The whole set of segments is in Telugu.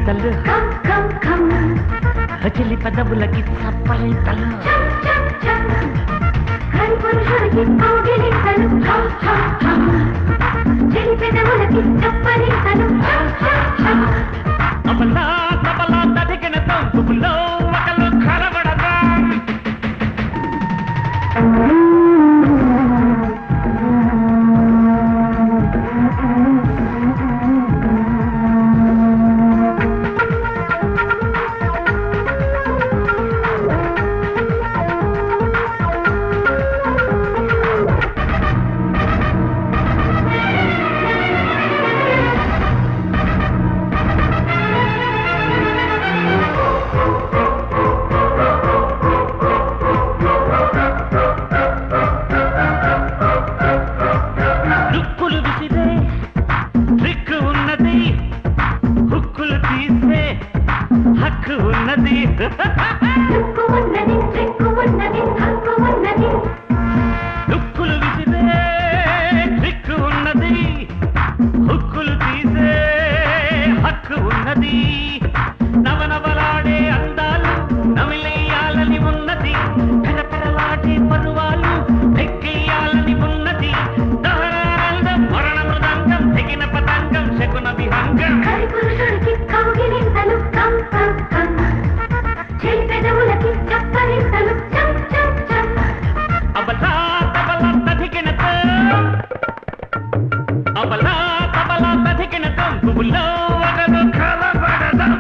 కవితలు కమ్ కమ్ కమ్ చెల్లి పెదవులకి చప్పరితలు కరి పురుషుడికి కౌగిలింతలు హ, హ, హ. చెలి పెదవులకి చప్పరింతలు హ, హ, హ. అమలా తబలా తదిగిన తంపులో ఒకలు కలబడదా రుక్కులు విసిరే రిక్కు ఉన్నది హుక్కులు తీసే హక్కు ఉన్నది రుక్కు ఉన్నది రిక్కు ఉన్నది హక్కు ఉన్నది రుక్కులు విసిరే రిక్కు ఉన్నది హుక్కులు తీసే హక్కు ఉన్నది నవనవలాడే అందాలు నమిలేయాలని ఉన్నది పెరపెరలాడే పరువాలు ఎక్కేయాలని ఉన్నది దహరానందం మరణ మృదంగం తెగిన పతంగం శకున విహంగం కరి పురుషుడికి కౌగిలింతలు కమ్ కమ్ కమ్ చెలి పెదవులకి చప్పరింతలు చం చం చం అబలా తబలా తదిగిన అబలా తబలా తదిగిన పువ్వులో ఒకరు కలబడదాం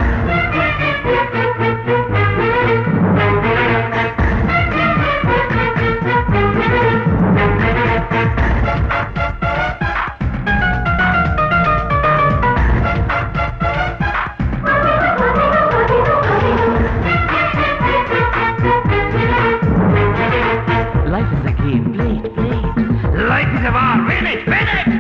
Life is a game, play it, play it. Life is a war, win it, win it!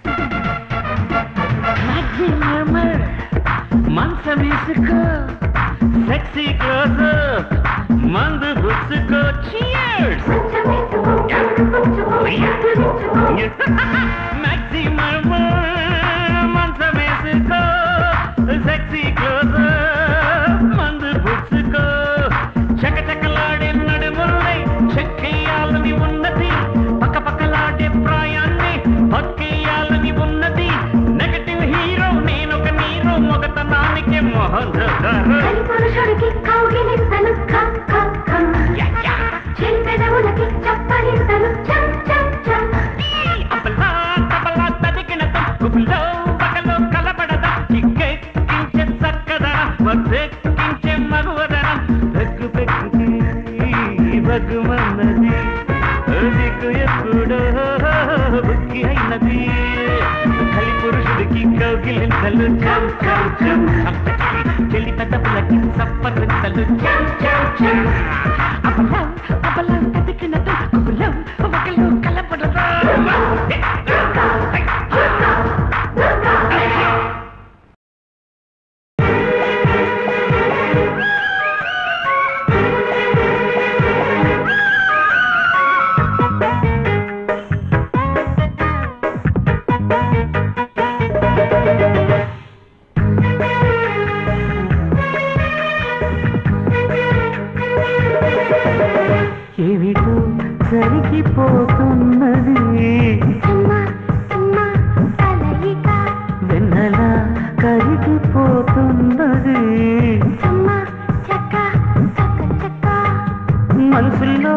Maxi murmur, మంచం ఇసుకో సెక్సీ క్లోజ్ మందు గుచ్చుకో చియర్స్ కొంచెం వేసుకో కొంచెం వేసుకో maxi murmur, మంచం ఇసుకో సెక్సీ క్లోజ్ మందు గుచ్చుకో చక చకలాడే నడుముల్ని చెక్కేయాలని ఉన్నది పక్క పక్కలాడే ప్రాయాన్ని పక్కేయాలని ఉన్నది నెగటివ్ హీరో నేనొక నీరో మొగతనానికి మోహన్ కరి పురుషుడికి కౌగిలింతలు కమ్ కమ్ కమ్ చెలి పెదవులకి చప్పరింతలు చం చం చం అబలా తబలా తదిగిన తప్పులో పగలో కలబడదా కిక్కెక్కించే చక్కదన మద్దెక్కించే మగువదనం దగ్గు పెక్కి బగ్గుమన్నది దిక్కు ఎప్పుడో బుక్కి అయినది కలి పురుషుడికి కౌగిలింతలు చం చం చం చెలి పెద్దపులకి సప్పరింతలు చం చం చం అబలా అబలా తదిగిన తప్పులో పగలో కలబడదా ఏమిటో జరిగిపోతున్నది చిన్న చిన్న కలయిక వెన్నెల కరిగిపోతున్నది చిన్న చక్క చక్క చక్క మనసుల్లో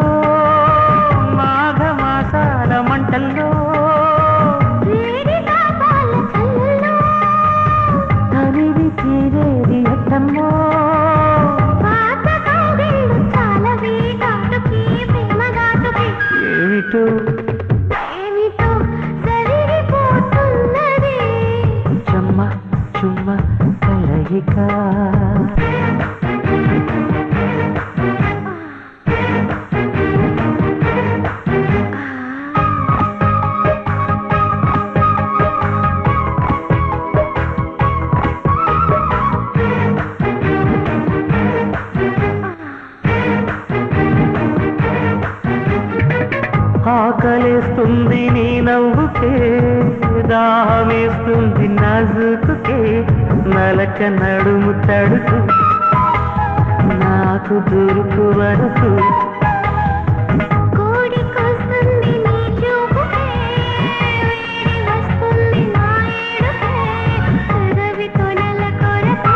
మాఘమాసాల మంటల్లో వేడి తాపాల చల్లలో తనివి తీరేది ఎట్టమ్మో పాత కౌగిళ్ళు చాలా వీటాటుకి ప్రేమ ఘాటుకి ఏమిటో ఏమిటో జరిగిపోతున్నది చెమ్మ చుమ్మ కలయిక ఆకలేస్తుంది నీ నవ్వుకే దాహమేస్తుంది నాజుకే ఎందుకే నలక నడుము తడుకు నాకు దొరుకు వరకు కోడికొస్తుంది నీ చూపుకే వేడి వస్తుంది నా ఏడుకే పెదవి కొనల కొరకు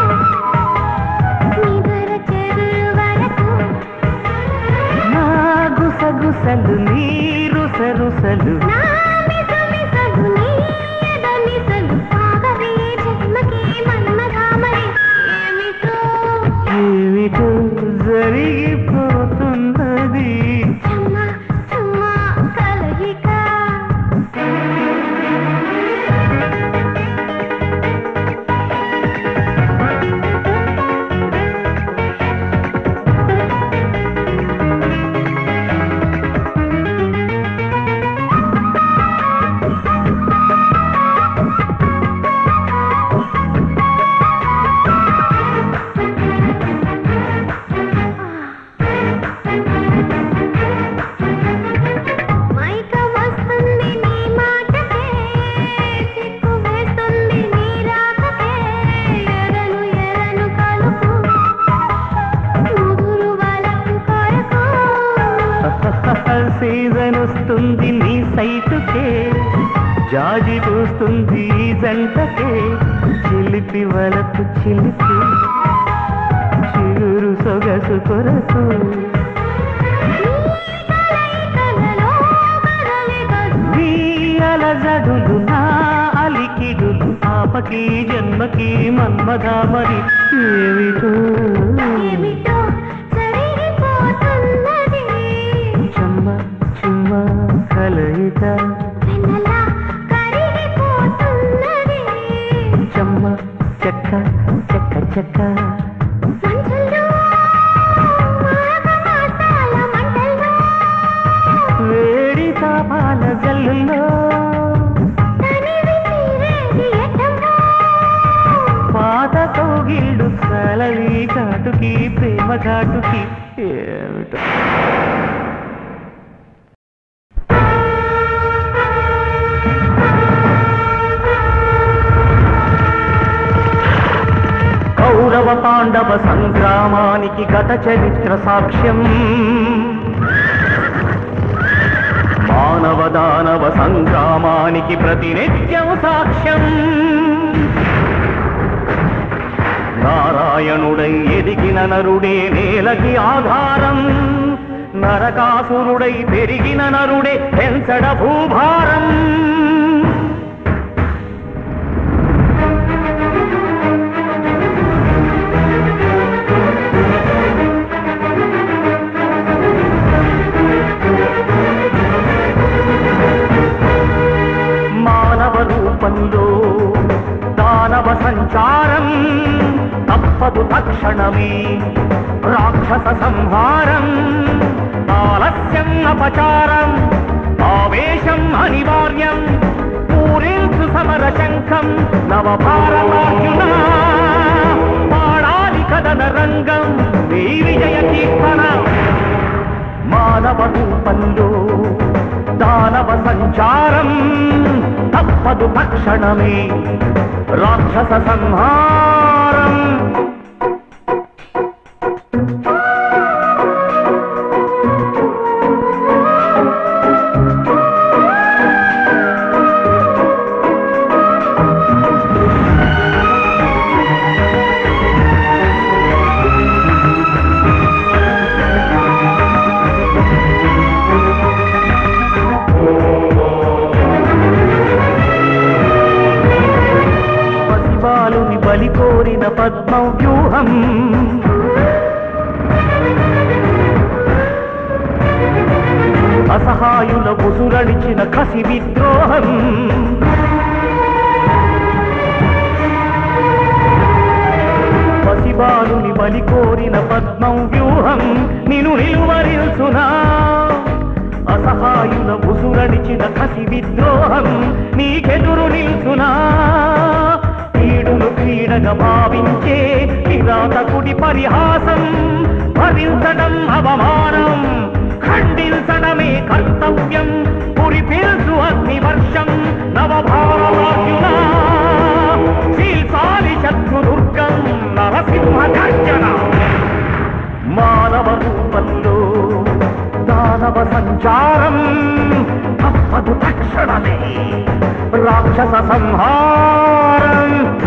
నిదర చెరువు వరకు నా గుసగుసలు నీ రుసరుసలు నా మిసమిసలు నీ ఎదమిసలు ఆగవే జన్మకి మన్మథామరి ఏమిటో ఏమిటో జరిగిపోతున్నది చెమ్మ చెమ్మ కలయిక మైక వస్తుంది నీ మాటకే సిక్కు వేస్తుంది నీ రాకకే ఎరను ఎరను కలుపు ముదురు వలకు కొరకు సీజన్ వస్తుంది నీ సైటుకే జాజి పూస్తుంది ఈ జంటకే చిలిపి వలపు చిలిపి చిగురు సొగసు కొరకు కలయికలలో కదలికలు నీ అలజడులు నా అలికిడులు ఆపకి జన్మకి మన్మధామరి ఏమిటో ఏమిటో జరిగిపోతున్నది చెమ్మ చెమ్మ కలయిక వెన్నెలా కరిగిపోతున్నది చెమ్మ చెక్క చెక్క చెక్క మంచుల్లో మాఘమాసాల మంటల్లో వేడి తాపాల జల్లుల్లో తనివి తీరేది ఎట్టంలో పాత కౌగిళ్ళు సలవి ఘాటుకి ప్రేమ ఘాటుకి ఏమిటో కౌరవ పాండవ సంగ్రామానికి గత చరిత్ర సాక్ష్యం మానవ దానవ సంగ్రామానికి ప్రతినిత్యం సాక్ష్యం నారాయణుడై ఎదిగిన నరుడే నేలకి ఆధారం నరకాసురుడై పెరిగిన నరుడే పెంచడ భూభారం మానవ రూపంలో దానవ సంచారం తప్పదు తక్షణమే రాక్షస సంహారం ఆలస్యం అపచారం ఆవేశం అనివార్యం పూరించు సమర శంఖం నవభారతార్జున పాడాలి కదన రంగం నీ విజయ కీర్తన మానవ రూపంలో దానవ సంచారం తప్పదు తక్షణమే రాక్షస సంహారం పసిబాలుని బలి కోరిన పద్మం వ్యూహం అసహాయుల బుసురడిచిన కసి విద్రోహం పసిబాలుని బలి కోరిన పద్మం వ్యూహం నిను నిలువరిల్సునా అసహాయుల ఉసురడిచిన కసి విద్రోహం నీకెదురు నిల్చునా కీడును క్రీడగా భావించే నిరాతకుడి పరిహాసం భరించడం అవమానం ఖండించడమే కర్తవ్యం కురిపిల్సు అగ్నివర్షం నవభారతార్జున సంచారం తప్పదు తక్షణమే రాక్షస సంహారం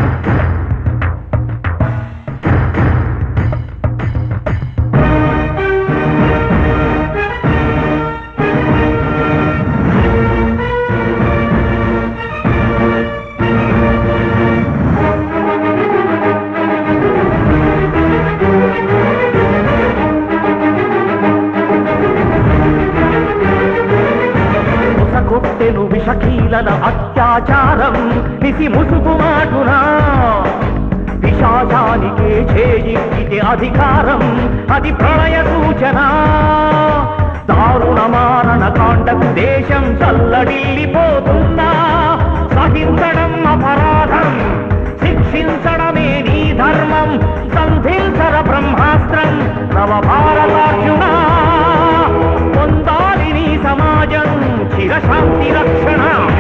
ముసగొట్టెను విషకీలన అత్యాచారం నిసి ముసుగు మాటునా పిశాచానికే చేయితే అధికారం అది ప్రళయ సూచన దారుణ మారణ కాండకు దేశం చల్లడిల్లిపోతున్నా సహించడం అపరాధం శిక్షించడమే నీ ధర్మం సంధించర బ్రహ్మాస్త్రం నవ భారతార్జున పొందాలి నీ సమాజం చిరశాంతి రక్షణ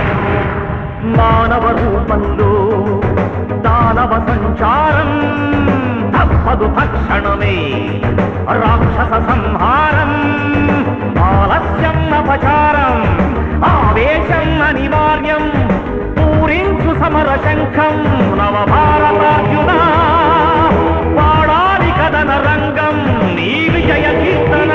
మానవ రూపంలో దానవ సంచారం తప్పదు తక్షణమే రాక్షస సంహారం ఆలస్యం అపచారం ఆవేశం అనివార్యం పూరించు సమర శంఖం నవ భారతార్జున వాడాలి కదన రంగం నీ విజయ కీర్తన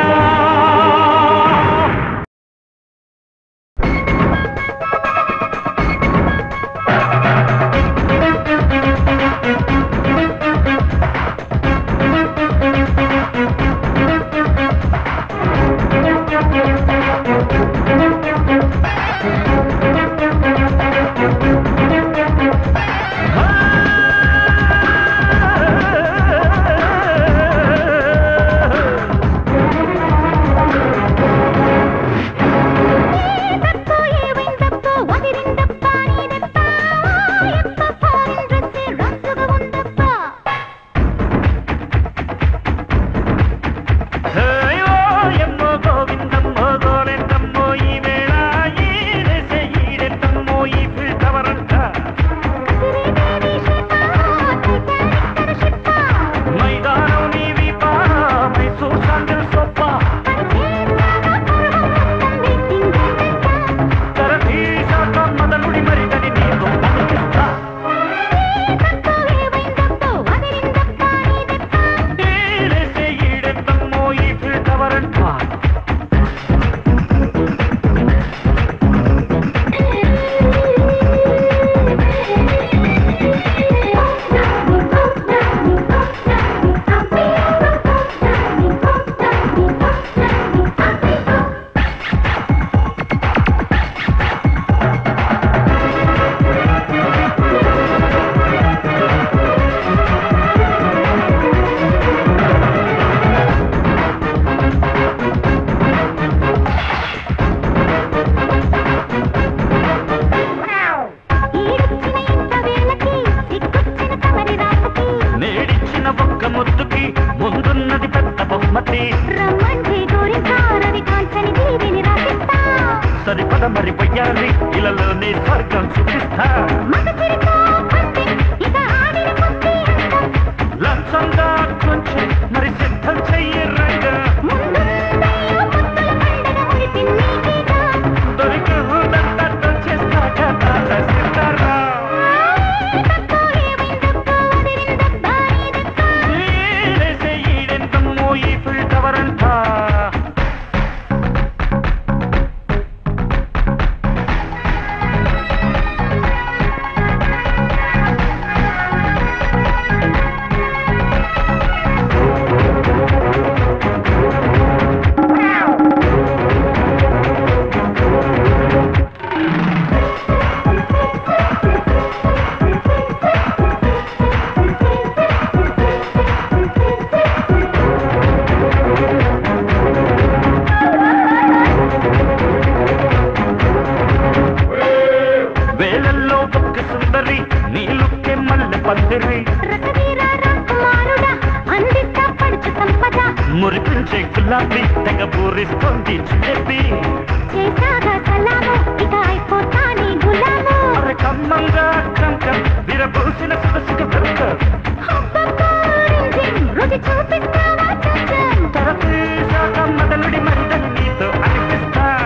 తప్పు ఏమైందప్పో వదిలిందప్ప నీదప్ప ఎప్ప ఫారిన్ డ్రెస్ రద్దుగా ఉందప్ప అయ్యో ఎమ్మో గోవిందమ్మో గోరెందమ్మో ఈ వేళ ఈ దేశ ఈడెందమ్మో ఈ పిల్టవరంట సిరిదేవి శిప టైటానిక్ శిప మైదానం నీ వీపా మైసూర్ శాండిల్ సొప్ప పరిచేలాగా పరువం మొత్తం వెయిటింగ్ తరతీశాక మదనుడి మరిదని నీతో కనిపిస్తా తప్పు ఏమైందప్పో వదిలిందప్ప నీదప్ప ఈ దేశ ఈడెందమ్మో ఈ పిల్టవరంట ఈడొచ్చిన ఇంత వేళకి సిగ్గొచ్చిన తమరి రాతకి నేడిచ్చిన ఒక్క ముద్దుకి ముందున్నది పెద్ద బహుమతి రమ్మంటే గోరింటారవి కాంచని దీవిని రాసిస్తా సరిపద మరి పొయ్యాలి ఇలాలోనే స్వర్గం చూపిస్తా మగ చిరుతో పంది ఇక ఆడిన ముద్ది లంచంగా కొంచెం మరి సిద్ధం చెయ్యి రంగా ముందుందయ్యో ముద్దుల పండగ మురిపి నీకేగా దొరికిందంతా చేస్తాక సిద్ధారా తప్పు ఏమైందప్పో వదిలిందప్ప నీదప్ప ఈడెంతమ్మో ఈ ఫిల్టవరంతా వేలల్లో ఒక్క సుందరి నీలుకే మల్లె పందిరి రసవీర రాకుమారుడా అందిస్తా పడుచు సంపద మురిపించే గులాబీ తెగ బూరిస్తోంది జిలేబీ చేసాగా సలాము ఇక అయిపోతా నీ గులాము అరే కమ్మంగా కంకం విరబూసిన సొగసుకు వెనుక అబ్బబ్బా, రింజిం, రుచి చూపిస్తావా చంచం తరతీశాక మదనుడి మరిదని నీతో అనిపిస్తా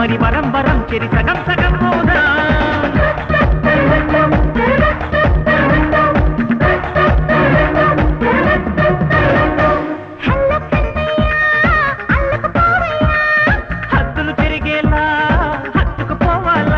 మరి వరం వరం చెరి సగం సగం అవుదా హద్దులు తిరిగేలా హత్తుకుపోవాలా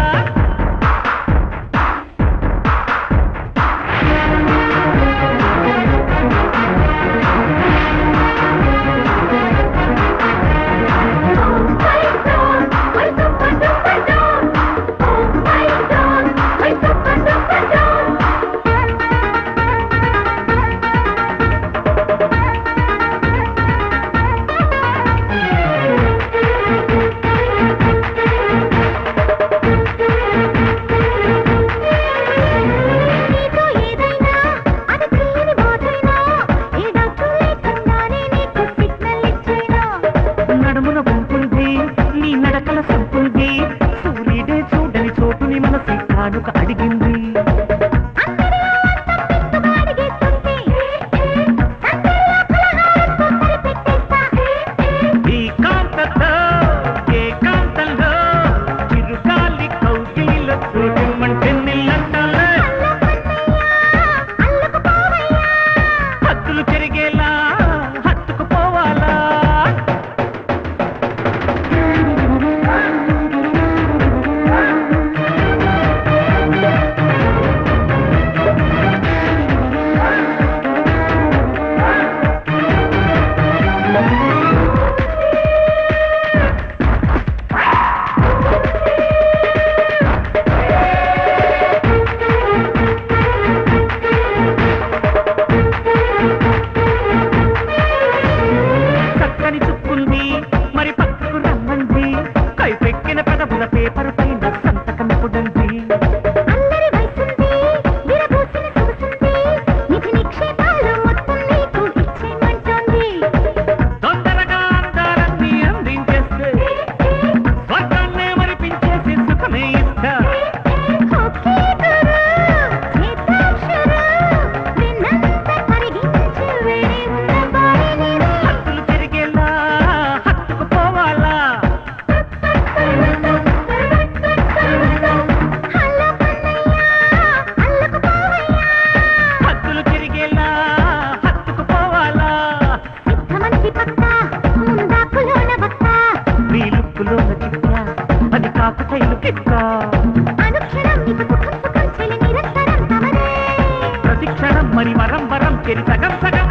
నీకు ఏదైనా అది తీయని బాధైనా ఏ డాక్టర్ లేకుండానే నీకు సిగ్నల్ ఇచ్చేనా నడుమున గుంపుంది నీ నడకల సంపుంది సూర్యుడే చూడని చోటుని మనసి కానుక అడిగింది ఈ కాంతతో ఏ కాంతంలో చిరుగాలి కౌగిలిలో చూడమంటే నిల్లంటాలే హద్దులు చెరిగేలా హత్తుకుపోవాలా చక్కని చుక్కుంది మరి పక్కకు రమ్మంది కైపెక్కిన పెదవుల పేపర్ పైన సంతకం ఎప్పుడంది అందరి వయసుంది విరబూసిన సొగసుంది నిధి నిక్షేపాలు మొత్తం నీకు ఇచ్చేయమంటోంది తొందరగా అందాలన్నీ అందించేస్తే స్వర్గాన్నే మరిపించేసి సుఖమే ఇస్తా ఓకే గురు చేతాక్షరు విన్నంత కరిగించు వేరే ఉన్న బారిని హద్దులు చెరిగేలా హత్తుకుపోవాలా హలో కన్నయ్య అల్లుకుపోవయ్యా హద్దులు చెరిగేలా హత్తుకుపోవాలా సిద్ధమంచి పక్క ముందాకులోన బక్క నీ లుక్కులోన చిక్క అది కాకతైలు కిక్క అనుక్షణం నీకు సుఖం సుఖం చెలి నిరంతరం తమరే ప్రతి క్షణం మరి వరం వరం చెరి సగం సగం